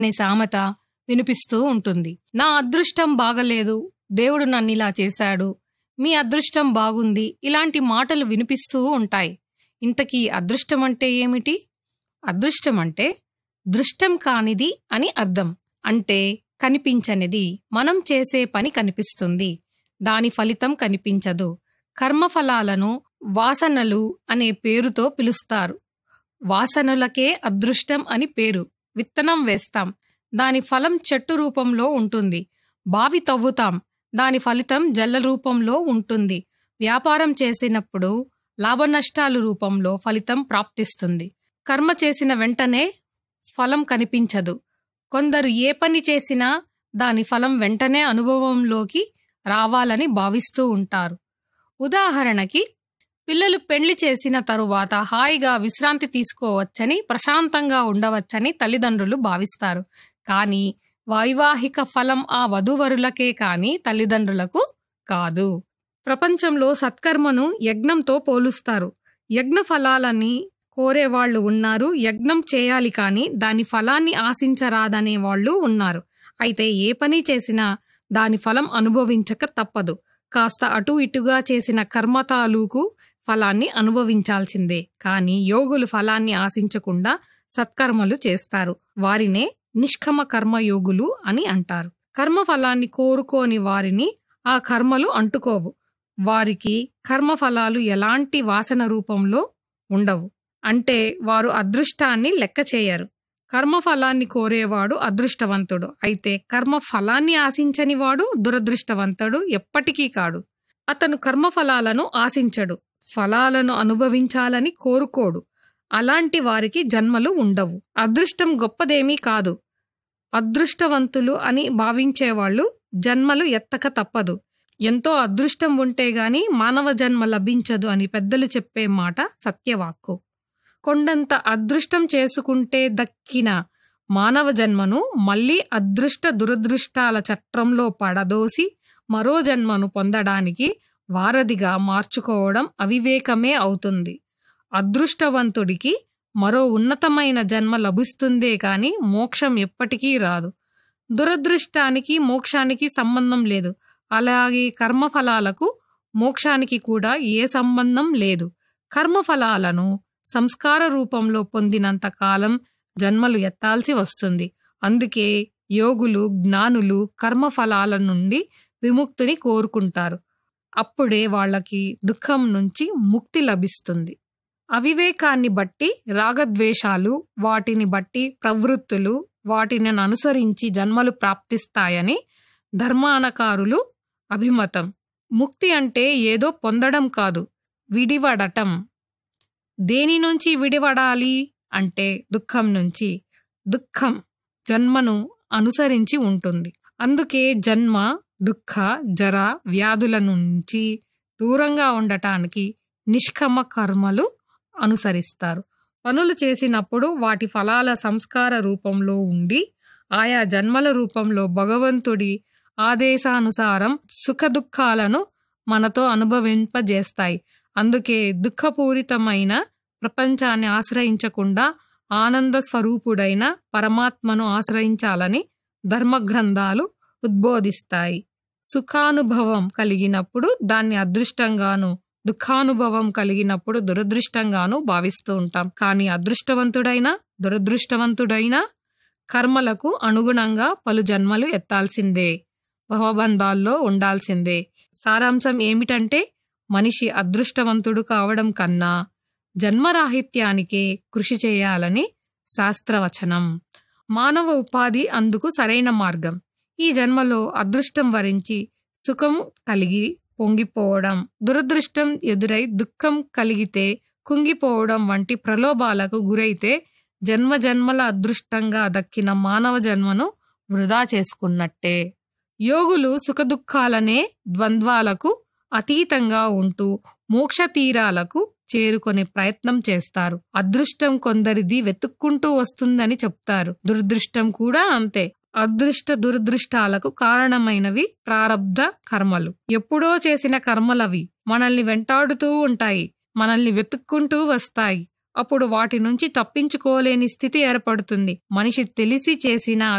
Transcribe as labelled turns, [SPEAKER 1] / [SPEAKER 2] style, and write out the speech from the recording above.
[SPEAKER 1] అనే సామెత వినిపిస్తూ ఉంటుంది నా అదృష్టం బాగలేదు దేవుడు నన్ను ఇలా చేశాడు మీ అదృష్టం బాగుంది ఇలాంటి మాటలు వినిపిస్తూ ఉంటాయి ఇంతకీ అదృష్టం అంటే ఏమిటి అదృష్టం అంటే దృష్టం కానిది అని అర్థం అంటే కనిపించనిది మనం చేసే పని కనిపిస్తుంది దాని ఫలితం కనిపించదు కర్మఫలాలను వాసనలు అనే పేరుతో పిలుస్తారు వాసనలకే అదృష్టం అని పేరు విత్తనం వేస్తాం దాని ఫలం చెట్టు రూపంలో ఉంటుంది బావి తవ్వుతాం దాని ఫలితం జల్ల రూపంలో ఉంటుంది వ్యాపారం చేసినప్పుడు లాభనష్టాలు రూపంలో ఫలితం ప్రాప్తిస్తుంది కర్మ చేసిన వెంటనే ఫలం కనిపించదు కొందరు ఏ పని చేసినా దాని ఫలం వెంటనే అనుభవంలోకి రావాలని భావిస్తూ ఉంటారు ఉదాహరణకి పిల్లలు పెళ్లి చేసిన తరువాత హాయిగా విశ్రాంతి తీసుకోవచ్చని ప్రశాంతంగా ఉండవచ్చని తల్లిదండ్రులు భావిస్తారు కానీ వైవాహిక ఫలం ఆ వధూవరులకే కాని తల్లిదండ్రులకు కాదు ప్రపంచంలో సత్కర్మను యజ్ఞంతో పోలుస్తారు యజ్ఞ ఫలాలని కోరేవాళ్లు ఉన్నారు యజ్ఞం చేయాలి కానీ దాని ఫలాన్ని ఆశించరాదనే వాళ్ళు ఉన్నారు అయితే ఏ పని చేసినా దాని ఫలం అనుభవించక తప్పదు కాస్త అటు ఇటుగా చేసిన కర్మ తాలూకు ఫలాన్ని అనుభవించాల్సిందే కానీ యోగులు ఫలాన్ని ఆశించకుండా సత్కర్మలు చేస్తారు వారినే నిష్కమ కర్మయోగులు అని అంటారు కర్మ ఫలాన్ని కోరుకోని వారిని ఆ కర్మలు అంటుకోవు వారికి కర్మఫలాలు ఎలాంటి వాసన రూపంలో ఉండవు అంటే వారు అదృష్టాన్ని లెక్క చేయరు కర్మఫలాన్ని కోరేవాడు అదృష్టవంతుడు అయితే కర్మ ఫలాన్ని ఆశించని వాడు దురదృష్టవంతుడు ఎప్పటికీ కాడు అతను కర్మఫలాలను ఆశించడు ఫలాలను అనుభవించాలని కోరుకోడు అలాంటి వారికి జన్మలు ఉండవు అదృష్టం గొప్పదేమీ కాదు అదృష్టవంతులు అని భావించేవాళ్ళు జన్మలు ఎత్తక తప్పదు ఎంతో అదృష్టం ఉంటే గాని మానవ జన్మ లభించదు అని పెద్దలు చెప్పే మాట సత్యవాక్కు కొండంత అదృష్టం చేసుకుంటే దక్కిన మానవ జన్మను మళ్ళీ అదృష్ట దురదృష్టాల చట్రంలో పడదోసి మరో జన్మను పొందడానికి వారధిగా మార్చుకోవడం అవివేకమే అవుతుంది అదృష్టవంతుడికి మరో ఉన్నతమైన జన్మ లభిస్తుందే కాని మోక్షం ఎప్పటికీ రాదు దురదృష్టానికి మోక్షానికి సంబంధం లేదు అలాగే కర్మఫలాలకు మోక్షానికి కూడా ఏ సంబంధం లేదు కర్మఫలాలను సంస్కార రూపంలో పొందినంత కాలం జన్మలు ఎత్తాల్సి వస్తుంది అందుకే యోగులు జ్ఞానులు కర్మఫలాల నుండి విముక్తిని కోరుకుంటారు అప్పుడే వాళ్ళకి దుఃఖం నుంచి ముక్తి లభిస్తుంది అవివేకాన్ని బట్టి రాగద్వేషాలు వాటిని బట్టి ప్రవృత్తులు వాటిని అనుసరించి జన్మలు ప్రాప్తిస్తాయని ధర్మానకారులు అభిమతం ముక్తి అంటే ఏదో పొందడం కాదు విడివడటం దేని నుంచి విడివడాలి అంటే దుఃఖం నుంచి దుఃఖం జన్మను అనుసరించి ఉంటుంది అందుకే జన్మ దుఃఖ జర వ్యాధుల నుంచి దూరంగా ఉండటానికి నిష్కమ కర్మలు అనుసరిస్తారు పనులు చేసినప్పుడు వాటి ఫలాల సంస్కార రూపంలో ఉండి ఆయా జన్మల రూపంలో భగవంతుడి ఆదేశానుసారం సుఖదుఖాలను మనతో అనుభవింపజేస్తాయి అందుకే దుఃఖపూరితమైన ప్రపంచాన్ని ఆశ్రయించకుండా ఆనంద స్వరూపుడైన పరమాత్మను ఆశ్రయించాలని ధర్మగ్రంథాలు ఉద్బోధిస్తాయి సుఖానుభవం కలిగినప్పుడు దాన్ని అదృష్టంగాను దుఃఖానుభవం కలిగినప్పుడు దురదృష్టంగాను భావిస్తూ ఉంటాం కానీ అదృష్టవంతుడైనా దురదృష్టవంతుడైనా కర్మలకు అనుగుణంగా పలు జన్మలు ఎత్తాల్సిందే భవబంధాల్లో ఉండాల్సిందే సారాంశం ఏమిటంటే మనిషి అదృష్టవంతుడు కావడం కన్నా జన్మరాహిత్యానికే కృషి చేయాలని శాస్త్రవచనం మానవ ఉపాధి అందుకు సరైన మార్గం ఈ జన్మలో అదృష్టం వరించి సుఖం కలిగి పొంగిపోవడం దురదృష్టం ఎదురై దుఃఖం కలిగితే కుంగిపోవడం వంటి ప్రలోభాలకు గురైతే జన్మ జన్మల అదృష్టంగా దక్కిన మానవ జన్మను వృధా చేసుకున్నట్టే యోగులు సుఖదుఖాలనే ద్వంద్వాలకు అతీతంగా ఉంటూ మోక్ష తీరాలకు చేరుకునే ప్రయత్నం చేస్తారు అదృష్టం కొందరిది వెతుక్కుంటూ వస్తుందని చెప్తారు దురదృష్టం కూడా అంతే అదృష్ట దురదృష్టాలకు కారణమైనవి ప్రారబ్ధ కర్మలు ఎప్పుడో చేసిన కర్మలవి మనల్ని వెంటాడుతూ ఉంటాయి మనల్ని వెతుక్కుంటూ వస్తాయి అప్పుడు వాటి నుంచి తప్పించుకోలేని స్థితి ఏర్పడుతుంది మనిషి తెలిసి చేసిన